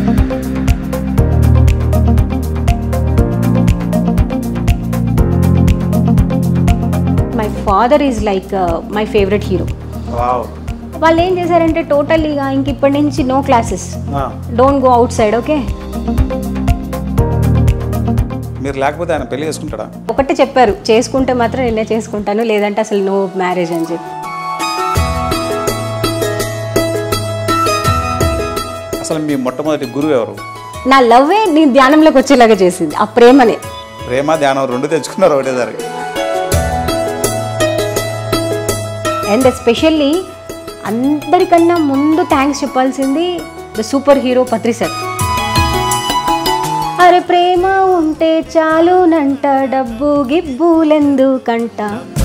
my father is like my favourite hero wow వాళ్ళు ఏం చేశారంటే టోటల్లీగా ఇంక ఇప్పటి నుంచి నో క్లాసెస్ ఆ, don't go outside okay మీరు లేకపోతే ఆయన పెళ్లి చేసుకుంటాడా ఒకటి చెప్పారు చేసుకుంటే మాత్రం నేనే చేసుకుంటాను లేదంటే అసలు నో మ్యారేజ్ అని చెప్పి అసలు మీ మొట్టమొదటి గురువు ఎవరు నా లవ్వే నీ ధ్యానంలోకి వచ్చేలాగా చేసింది ఆ ప్రేమనే ప్రేమ ధ్యానం రెండు తెచ్చుకున్నారు ఒకటేసారి అండ్ ఎస్పెషల్లీ అందరికన్నా ముందు థ్యాంక్స్ చెప్పాల్సింది the super hero Patri sir అరే ప్రేమ ఉంటే చాలునంట డబ్బు గిబ్బులెందుకంట